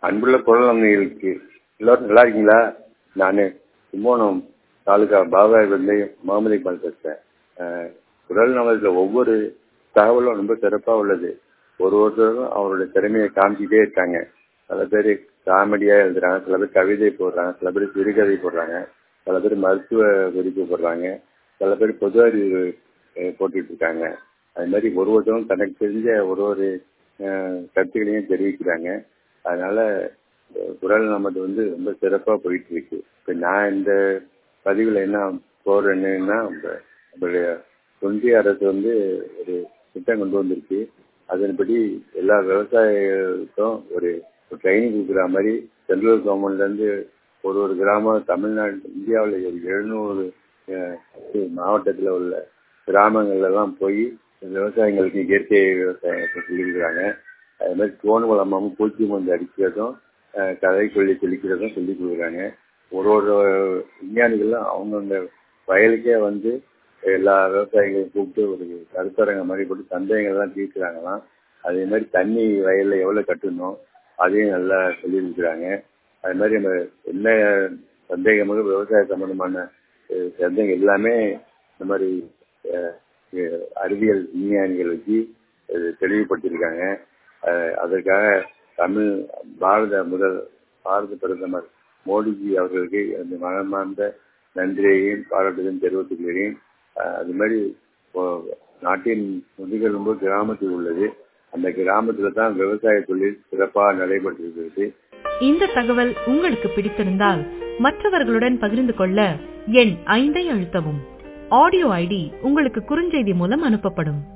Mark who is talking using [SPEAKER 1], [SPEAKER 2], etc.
[SPEAKER 1] அன்புள்ள குரல் நம்பிகளுக்கு எல்லோரும் நல்லா இருக்கீங்களா நான் கும்போணம் தாலுகா பாபாய் வந்து முகமது இக்பால் பேசுகிறேன் குரல் நம்பத்தில் ஒவ்வொரு தகவலும் ரொம்ப சிறப்பாக உள்ளது ஒரு ஒருத்தரும் அவருடைய திறமையை காமிச்சிட்டே இருக்காங்க சில பேர் காமெடியாக எழுதுறாங்க சில பேர் கவிதை போடுறாங்க சில பேர் சிறுகதை போடுறாங்க சில பேர் மருத்துவ குறிப்பு போடுறாங்க சில பேர் பொது அறிவு போட்டுட்டு இருக்காங்க அது மாதிரி ஒரு ஒருத்தரும் தனக்கு தெரிஞ்ச ஒரு ஒரு கருத்துக்களையும் தெரிவிக்கிறாங்க அதனால குரல் நமது வந்து ரொம்ப சிறப்பாக போயிட்டு இருக்கு இப்போ நான் இந்த பதிவில் என்ன போடுறேன்னா நம்மளுடைய ஒன்றிய அரசு வந்து ஒரு திட்டம் கொண்டு வந்திருக்கு அதன்படி எல்லா விவசாயிகளுக்கும் ஒரு ட்ரைனிங் கொடுக்குற மாதிரி சென்ட்ரல் கவர்மெண்ட்லேருந்து ஒரு ஒரு கிராமம் தமிழ்நாடு இந்தியாவில் ஒரு எழுநூறு மாவட்டத்தில் உள்ள கிராமங்கள்லாம் போய் விவசாயிகளுக்கு இயற்கை விவசாயத்தை சொல்லியிருக்கிறாங்க அது மாதிரி தோணு வளமாகவும் பூச்சி மருந்து அடிக்கிறதும் கதை சொல்லி தெளிக்கிறதும் சொல்லி கொடுக்குறாங்க ஒரு ஒரு விஞ்ஞானிகளும் அவங்கவுங்க வயலுக்கே வந்து எல்லா விவசாயிகளையும் கூப்பிட்டு ஒரு கருத்தரங்க மாதிரி போட்டு சந்தேகங்கள்லாம் தீர்க்கிறாங்களாம் அதே மாதிரி தண்ணி வயலில் எவ்வளோ கட்டணும் அதையும் நல்லா சொல்லியிருக்கிறாங்க அது மாதிரி நம்ம என்ன சந்தேகமாக விவசாய சம்பந்தமான சந்தேகம் எல்லாமே இந்த மாதிரி அறிவியல் விஞ்ஞானிகள் வச்சு தெளிவுபடுத்தியிருக்காங்க அதற்காக தமிழ் பாரத முதல் பாரத பிரதமர் மோடிஜி அவர்களுக்கு அந்த மனமார்ந்த நன்றியையும் பாராட்டுதலையும் தெரிவித்துக் கொள்கிறேன் அது மாதிரி நாட்டின் முதுகெலும்பு கிராமத்தில் உள்ளது அந்த கிராமத்தில் தான் விவசாய தொழில் சிறப்பாக நடைபெற்றிருக்கிறது
[SPEAKER 2] இந்த தகவல் உங்களுக்கு பிடித்திருந்தால் மற்றவர்களுடன் பகிர்ந்து கொள்ள எண் ஐந்தை அழுத்தவும் ஆடியோ ஐடி உங்களுக்கு குறுஞ்செய்தி மூலம் அனுப்பப்படும்